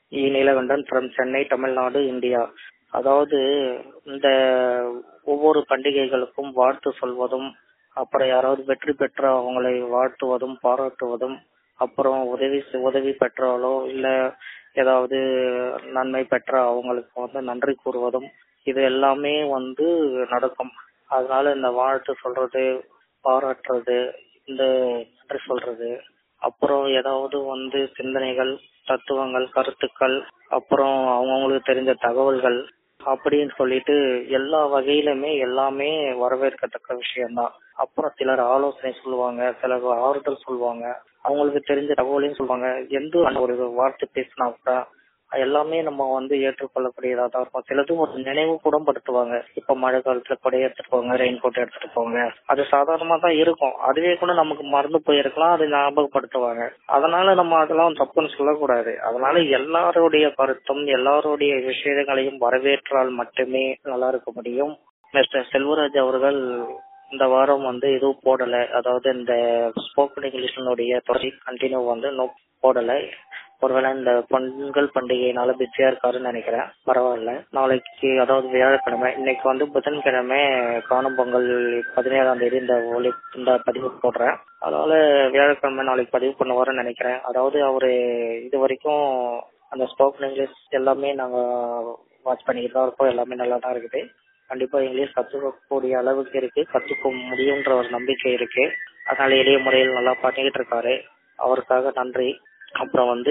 E Neelakandan from Chennai Tamil Nadu India அதாவது இந்த ஒவ்வொரு பண்டிகைகளுக்கும் வாழ்த்து சொல்வதும் அப்புறம் யாராவது வெற்றி பெற்ற அவங்களை வாழ்த்துவதும் பாராட்டுவதும் அப்புறம் உதவி உதவி பெற்றாலோ இல்ல ஏதாவது நன்மை பெற்ற அவங்களுக்கு வந்து நன்றி கூறுவதும் இது எல்லாமே வந்து நடக்கும் அதனால இந்த வாழ்த்து சொல்றது பாராட்டுறது இந்த நன்றி சொல்றது அப்புறம் ஏதாவது வந்து சிந்தனைகள் தத்துவங்கள் கருத்துக்கள் அப்புறம் அவங்கவுங்களுக்கு தெரிஞ்ச தகவல்கள் அப்படின்னு சொல்லிட்டு எல்லா வகையிலுமே எல்லாமே வரவேற்கத்தக்க விஷயம்தான் அப்புறம் சிலர் ஆலோசனை சொல்லுவாங்க சிலர் ஆறுதல் சொல்லுவாங்க அவங்களுக்கு தெரிஞ்ச தகவலையும் சொல்லுவாங்க எந்த ஒரு வார்த்தை பேசினா கூட எல்லாமே நம்ம வந்து ஏற்றுக்கொள்ளக்கூடியதா தான் இருக்கும் சிலதும் ஒரு நினைவு கூட படுத்துவாங்க இப்ப மழை காலத்துல கொடைய எடுத்துட்டு போங்க ரெயின் கோட் எடுத்துட்டு போங்க அது சாதாரணமா தான் இருக்கும் அதுவே கூட நமக்கு மறந்து போயிருக்கலாம் அதை ஞாபகப்படுத்துவாங்க அதனால நம்ம அதெல்லாம் தப்புன்னு சொல்லக்கூடாது அதனால எல்லாருடைய கருத்தும் எல்லாருடைய விஷயங்களையும் வரவேற்றால் மட்டுமே நல்லா இருக்க முடியும் மிஸ்டர் செல்வராஜ் அவர்கள் இந்த வாரம் வந்து எதுவும் போடல அதாவது இந்த ஸ்போக்கன் இங்கிலீஷனுடைய தொடர்ச்சி கண்டினியூ வந்து இன்னும் போடல ஒருவேளை இந்த பொங்கல் பண்டிகைனால பிஸியா இருக்காருன்னு நினைக்கிறேன் பரவாயில்ல நாளைக்கு அதாவது வியாழக்கிழமை இன்னைக்கு வந்து புதன்கிழமை காணும் பொங்கல் பதினேழாம் தேதி இந்த ஒளி இந்த பதிவு போடுறேன் அதனால வியாழக்கிழமை நாளைக்கு பதிவு பண்ணுவாருன்னு நினைக்கிறேன் அதாவது அவரு இது வரைக்கும் அந்த ஸ்போக்கன் இங்கிலீஷ் எல்லாமே நாங்க வாட்ச் பண்ணிக்கிட்டு தான் இருக்கோம் எல்லாமே நல்லா தான் இருக்குது கண்டிப்பா இங்கிலீஷ் கத்துக்கக்கூடிய அளவுக்கு இருக்கு கத்துக்க முடியுன்ற ஒரு நம்பிக்கை இருக்கு அதனால எளிய முறையில் நல்லா பண்ணிக்கிட்டு இருக்காரு அவருக்காக நன்றி அப்புறம் வந்து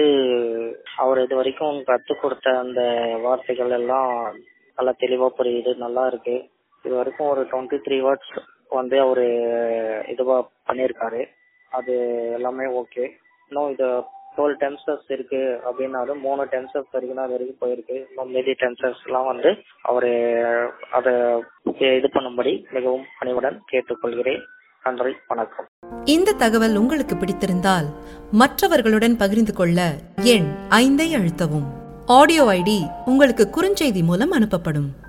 அவர் இது வரைக்கும் கத்து கொடுத்த அந்த வார்த்தைகள் எல்லாம் நல்லா தெளிவா புரியுது நல்லா இருக்கு இது வரைக்கும் ஒரு டுவெண்ட்டி த்ரீ வேர்ட்ஸ் வந்து அவரு இதுவா பண்ணியிருக்காரு அது எல்லாமே ஓகே இன்னும் இது டுவெல் டென்சஸ் இருக்கு அப்படின்னாலும் மூணு டென்சஸ் வரைக்கும் தான் அது வரைக்கும் போயிருக்கு இன்னும் மீதி டென்சஸ் எல்லாம் வந்து அவரு அதை இது பண்ணும்படி மிகவும் பணிவுடன் கேட்டுக்கொள்கிறேன் நன்றி வணக்கம் இந்த தகவல் உங்களுக்கு பிடித்திருந்தால் மற்றவர்களுடன் பகிர்ந்து கொள்ள எண் ஐந்தை அழுத்தவும் ஆடியோ ஐடி உங்களுக்கு குறுஞ்செய்தி மூலம் அனுப்பப்படும்